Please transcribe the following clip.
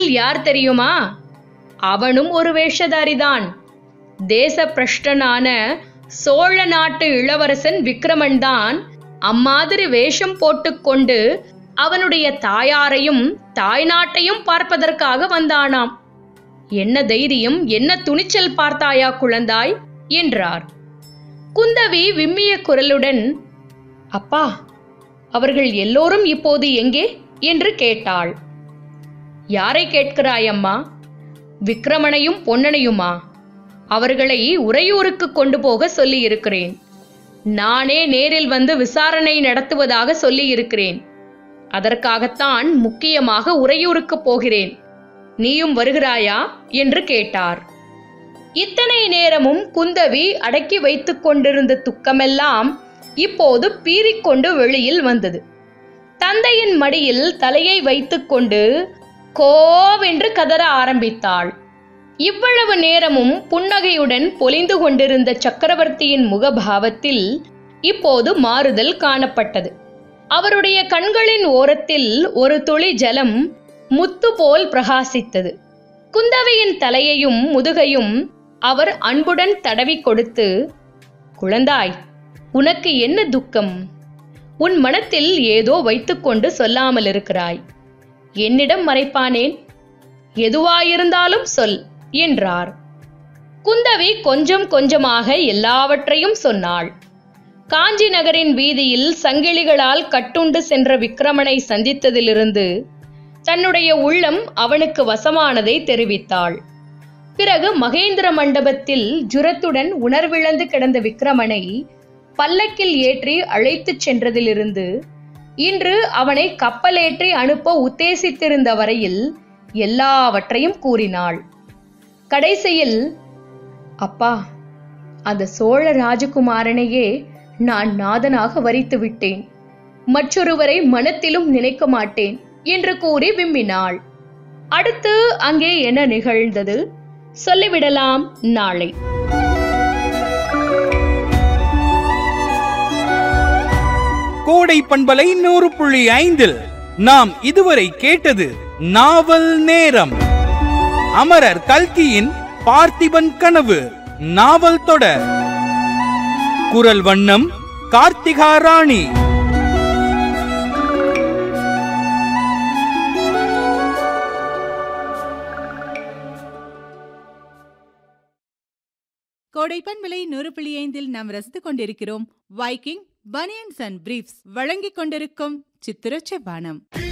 யார் தெரியுமா அவனும் ஒரு வேஷதாரிதான் தேச பிரஷ்டனான சோழ நாட்டு இளவரசன் விக்ரமன் தான் அம்மாதிரி வேஷம் போட்டுக்கொண்டு அவனுடைய தாயாரையும் தாய்நாட்டையும் பார்ப்பதற்காக வந்தானாம் என்ன தைரியம் என்ன துணிச்சல் பார்த்தாயா குழந்தாய் என்றார் குந்தவி விம்மிய குரலுடன் அப்பா அவர்கள் எல்லோரும் இப்போது எங்கே என்று கேட்டாள் யாரை கேட்கிறாய் அம்மா விக்ரமனையும் பொன்னனையுமா அவர்களை உறையூருக்கு கொண்டு போக சொல்லி இருக்கிறேன் நானே நேரில் வந்து விசாரணை நடத்துவதாக சொல்லி இருக்கிறேன் அதற்காகத்தான் முக்கியமாக உறையூருக்கு போகிறேன் நீயும் வருகிறாயா என்று கேட்டார் இத்தனை நேரமும் குந்தவி அடக்கி வைத்துக் கொண்டிருந்த துக்கமெல்லாம் இப்போது பீறிக்கொண்டு வெளியில் வந்தது தந்தையின் மடியில் தலையை வைத்துக்கொண்டு கோவென்று கதற ஆரம்பித்தாள் இவ்வளவு நேரமும் புன்னகையுடன் பொலிந்து கொண்டிருந்த சக்கரவர்த்தியின் முகபாவத்தில் இப்போது மாறுதல் காணப்பட்டது அவருடைய கண்களின் ஓரத்தில் ஒரு துளி ஜலம் முத்து போல் பிரகாசித்தது குந்தவையின் தலையையும் முதுகையும் அவர் அன்புடன் தடவி கொடுத்து குழந்தாய் உனக்கு என்ன துக்கம் உன் மனத்தில் ஏதோ வைத்துக்கொண்டு சொல்லாமல் இருக்கிறாய் என்னிடம் மறைப்பானேன் எதுவாயிருந்தாலும் சொல் என்றார் குந்தவி கொஞ்சம் கொஞ்சமாக எல்லாவற்றையும் சொன்னாள் காஞ்சி நகரின் வீதியில் சங்கிலிகளால் கட்டுண்டு சென்ற விக்ரமனை சந்தித்ததிலிருந்து தன்னுடைய உள்ளம் அவனுக்கு வசமானதை தெரிவித்தாள் பிறகு மகேந்திர மண்டபத்தில் ஜுரத்துடன் உணர்விழந்து கிடந்த விக்ரமனை பல்லக்கில் ஏற்றி அழைத்துச் சென்றதிலிருந்து இன்று அவனை கப்பலேற்றி அனுப்ப உத்தேசித்திருந்த வரையில் எல்லாவற்றையும் கூறினாள் கடைசியில் அப்பா அந்த சோழ ராஜகுமாரனையே நான் நாதனாக வரித்து விட்டேன் மற்றொருவரை மனத்திலும் நினைக்க மாட்டேன் என்று கூறி விம்மினாள் அடுத்து அங்கே என்ன நிகழ்ந்தது சொல்லிவிடலாம் நாளை கோடை பண்பலை நூறு புள்ளி ஐந்தில் நாம் இதுவரை கேட்டது நாவல் நேரம் அமரர் கல்கியின் பார்த்திபன் கனவு நாவல் தொடர் குரல் வண்ணம் கார்த்திகா ராணி கோடைப்பன் விலை நூறு புள்ளி ஐந்தில் நாம் ரசித்துக் கொண்டிருக்கிறோம் வைக்கிங் பனியன்ஸ் அண்ட் பிரீஃப்ஸ் வழங்கிக் கொண்டிருக்கும் சித்திரச்ச பானம்